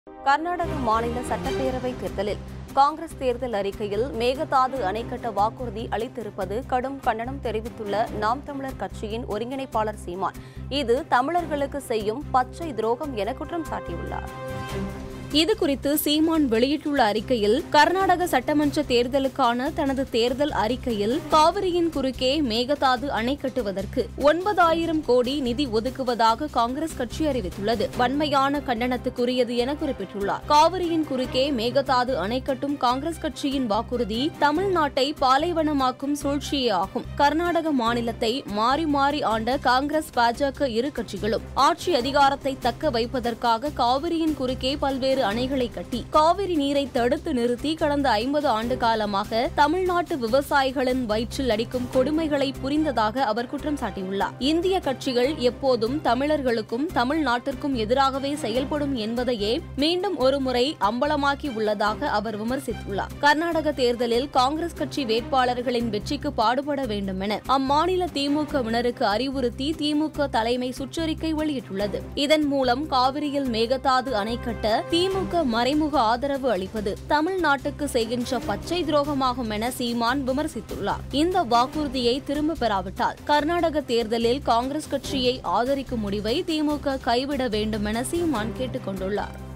கர்நாடக மாநில சட்டப்பேரவை தேர்தலில் காங்கிரஸ் தேர்தல் அறிக்கையில் மேகதாது அணை கட்ட வாக்குறுதி அளித்திருப்பது கடும் கண்டனம் தெரிவித்துள்ள நாம் தமிழர் கட்சியின் ஒருங்கிணைப்பாளர் சீமான் இது தமிழர்களுக்கு செய்யும் பச்சை துரோகம் என குற்றம் சாட்டியுள்ளார் இது குறித்து சீமான் வெளியிட்டுள்ள அறிக்கையில் கர்நாடக சட்டமன்ற தேர்தலுக்கான தனது தேர்தல் அறிக்கையில் காவிரியின் குறுக்கே மேகதாது அணை கட்டுவதற்கு ஒன்பதாயிரம் கோடி நிதி ஒதுக்குவதாக காங்கிரஸ் கட்சி அறிவித்துள்ளது வன்மையான கண்டனத்துக்குரியது என குறிப்பிட்டுள்ளார் காவிரியின் குறுக்கே மேகதாது அணை கட்டும் காங்கிரஸ் கட்சியின் வாக்குறுதி தமிழ்நாட்டை பாலைவனமாக்கும் சூழ்ச்சியே ஆகும் கர்நாடக மாநிலத்தை மாறி மாறி ஆண்ட காங்கிரஸ் பாஜக இரு கட்சிகளும் ஆட்சி அதிகாரத்தை தக்க வைப்பதற்காக காவிரியின் குறுக்கே பல்வேறு அணைகளை கட்டி காவிரி நீரை தடுத்து நிறுத்தி கடந்த ஐம்பது ஆண்டு காலமாக தமிழ்நாட்டு விவசாயிகளின் வயிற்றில் அடிக்கும் கொடுமைகளை புரிந்ததாக அவர் குற்றம் சாட்டியுள்ளார் இந்திய கட்சிகள் எப்போதும் தமிழர்களுக்கும் தமிழ்நாட்டிற்கும் எதிராகவே செயல்படும் என்பதையே மீண்டும் ஒருமுறை அம்பலமாக்கி உள்ளதாக அவர் விமர்சித்துள்ளார் கர்நாடக தேர்தலில் காங்கிரஸ் கட்சி வேட்பாளர்களின் வெற்றிக்கு பாடுபட வேண்டும் என அம்மாநில திமுகவினருக்கு அறிவுறுத்தி திமுக தலைமை சுற்றறிக்கை வெளியிட்டுள்ளது இதன் மூலம் காவிரியில் மேகதாது அணை கட்ட திமுக மறைமுக ஆதரவு அளிப்பது தமிழ்நாட்டுக்கு செய்கின்ற பச்சை துரோகமாகும் என சீமான் விமர்சித்துள்ளார் இந்த வாக்குறுதியை திரும்ப பெறாவிட்டால் கர்நாடக தேர்தலில் காங்கிரஸ் கட்சியை ஆதரிக்கும் முடிவை திமுக கைவிட வேண்டும் என சீமான் கேட்டுக் கொண்டுள்ளார்